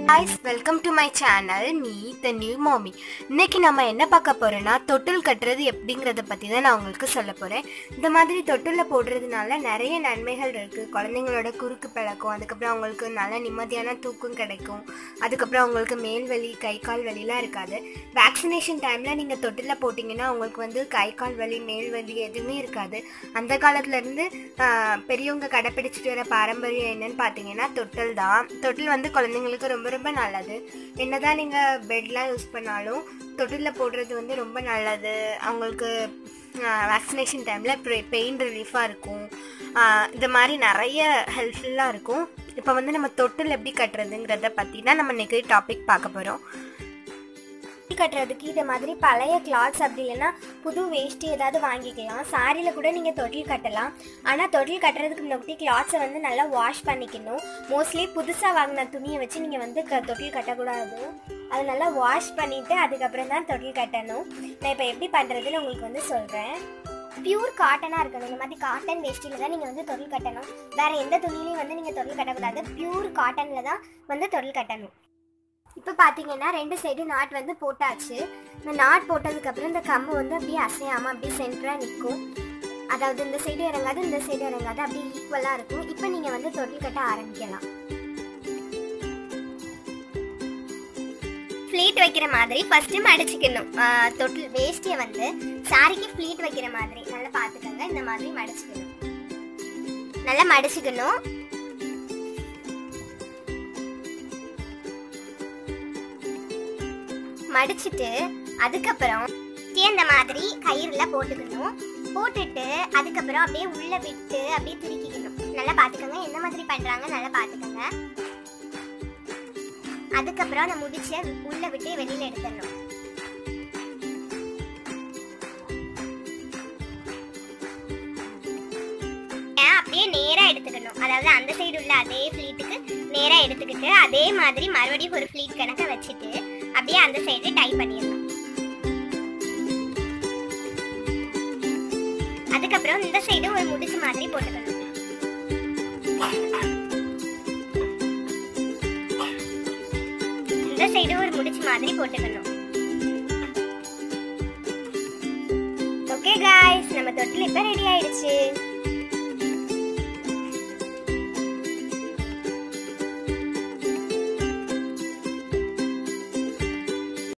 guys welcome to my channel me the new Mami இன்னைக்கு நம்ம என்ன பார்க்க போறோம்னா தொட்டில் கட்டுறது எப்படிங்கிறத பற்றி தான் நான் உங்களுக்கு சொல்ல போகிறேன் இந்த மாதிரி தொட்டிலில் போடுறதுனால நிறைய நன்மைகள் இருக்குது குழந்தைங்களோட குறுக்கு பழக்கம் அதுக்கப்புறம் அவங்களுக்கு நல்ல நிம்மதியான தூக்கம் கிடைக்கும் அதுக்கப்புறம் அவங்களுக்கு மேல் வலி கை கால் வலிலாம் இருக்காது வேக்சினேஷன் டைமில் நீங்கள் தொட்டிலில் போட்டிங்கன்னா உங்களுக்கு வந்து கை கால் வலி மேல் வலி எதுவுமே இருக்காது அந்த காலத்துலேருந்து பெரியவங்க கடைப்பிடிச்சிட்டு வர பாரம்பரியம் என்னன்னு பார்த்தீங்கன்னா தொட்டில் தான் தொட்டில் வந்து குழந்தைங்களுக்கு ரொம்ப ரொம்ப நல்லது என்னதான் நீங்கள் பெட்லாம் யூஸ் பண்ணாலும் தொட்டிலில் போடுறது வந்து ரொம்ப நல்லது அவங்களுக்கு வேக்சினேஷன் டைமில் பெயின் ரிலீஃபாக இருக்கும் ஆஹ் இந்த மாதிரி நிறைய ஹெல்ப்ஃபுல்லாக இருக்கும் இப்போ வந்து நம்ம தொட்டில் எப்படி கட்டுறதுங்கிறத பற்றி தான் நம்ம இன்னைக்கு டாபிக் பார்க்க போகிறோம் கட்டுறதுக்கு இது மாதிரி பழைய கிளாத்ஸ் அப்படி இல்லைன்னா புது வேஷ்டி ஏதாவது வாங்கிக்கலாம் சாரியில் கூட நீங்கள் தொட்டில் கட்டலாம் ஆனால் தொட்டில் கட்டுறதுக்கு முன்னாடி கிளாத்ஸை வந்து நல்லா வாஷ் பண்ணிக்கணும் மோஸ்ட்லி புதுசாக வாங்கின துணியை வச்சு நீங்கள் வந்து க தொட்டில் கட்டக்கூடாது அது நல்லா வாஷ் பண்ணிவிட்டு அதுக்கப்புறம் தான் தொட்டில் கட்டணும் நான் இப்போ எப்படி பண்ணுறதுன்னு உங்களுக்கு வந்து சொல்கிறேன் பியூர் காட்டனாக இருக்கணும் இந்த மாதிரி காட்டன் வேஷ்டியில் தான் நீங்கள் வந்து தொழில் கட்டணும் வேற எந்த துணியிலையும் வந்து நீங்கள் தொழில் கட்டக்கூடாது பியூர் காட்டனில் தான் வந்து தொழில் கட்டணும் இப்போ பார்த்தீங்கன்னா ரெண்டு சைடு நாட் வந்து போட்டாச்சு இந்த நாட் போட்டதுக்கப்புறம் இந்த கம்பு வந்து அப்படியே அசையாமல் அப்படியே சென்டராக நிற்கும் அதாவது இந்த சைடு இறங்காது இந்த சைடு இறங்காது அப்படியே ஈக்குவலாக இருக்கும் இப்போ நீங்கள் வந்து தொழில் கட்ட ஆரம்பிக்கலாம் ஃப்ளீட் வைக்கிற மாதிரி ஃபஸ்ட்டு மடிச்சுக்கணும் ஆஹ் தொட்டில் வேஷ்டியை வந்து சாரிக்கு ஃப்ளீட் வைக்கிற மாதிரி நல்லா பார்த்துக்கோங்க இந்த மாதிரி மடிச்சுக்கணும் நல்லா மடிச்சுக்கணும் மடிச்சிட்டு அதுக்கப்புறம் இந்த மாதிரி கயிறுல போட்டுக்கணும் போட்டுட்டு அதுக்கப்புறம் அப்படியே உள்ள விட்டு அப்படியே திருக்கிக்கணும் நல்லா பார்த்துக்கோங்க எந்த மாதிரி பண்றாங்க நல்லா பார்த்துக்கோங்க அதுக்கப்புறம் அந்த முடிச்ச உள்ள விட்டு வெளியில எடுத்துடணும் ஏன் அப்படியே நேரா எடுத்துக்கணும் அதாவது அந்த சைடு உள்ள அதே ஃபிளீட்டுக்கு நேரா எடுத்துக்கிட்டு அதே மாதிரி மறுபடியும் ஒரு ஃபிளீட் கணக்க வச்சுட்டு அப்படியே அந்த சைடு டை பண்ணிடணும் அதுக்கப்புறம் இந்த சைடு ஒரு முடிச்சு மாதிரி போட்டுக்கணும் இந்த சைடு ஒரு முடிச்சு மாதிரி போட்டுக்கணும் ஓகே காய்ஸ் நம்ம தொட்டில் இப்போ ரெடி ஆயிடுச்சு